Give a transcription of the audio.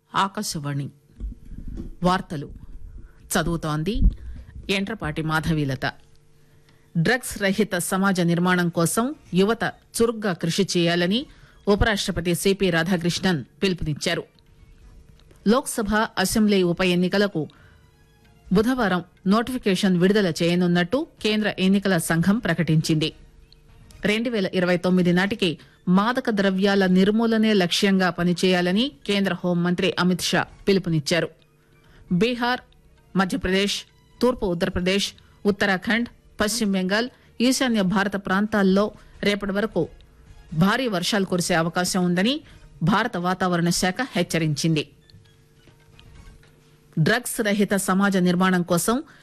ఆకాశవాణి వార్తలు చదువుతోంది ఎంట్రపాటి మాధవీలత డ్రగ్స్ రహిత సమాజ నిర్మాణం కోసం యువత చురుగ్గా కృషి చేయాలని ఉపరాష్టపతి సిపి రాధాకృష్ణన్ పిలుపునిచ్చారు లోక్సభ అసెంబ్లీ ఉప ఎన్నికలకు బుధవారం నోటిఫికేషన్ విడుదల చేయనున్నట్టు కేంద్ర ఎన్నికల సంఘం ప్రకటించింది రెండు పేల ఇరవై తొమ్మిది నాటికి మాదక ద్రవ్యాల నిర్మూలనే లక్ష్యంగా పనిచేయాలని కేంద్ర హోంమంత్రి అమిత్ షా పిలుపునిచ్చారు బీహార్ మధ్యప్రదేశ్ తూర్పు ఉత్తరప్రదేశ్ ఉత్తరాఖండ్ పశ్చిమ బెంగాల్ ఈశాన్య భారత ప్రాంతాల్లో రేపటి వరకు భారీ వర్షాలు కురిసే అవకాశం ఉందని భారత వాతావరణ శాఖ హెచ్చరించింది డ్రగ్స్ రహిత సమాజ నిర్మాణం కోసం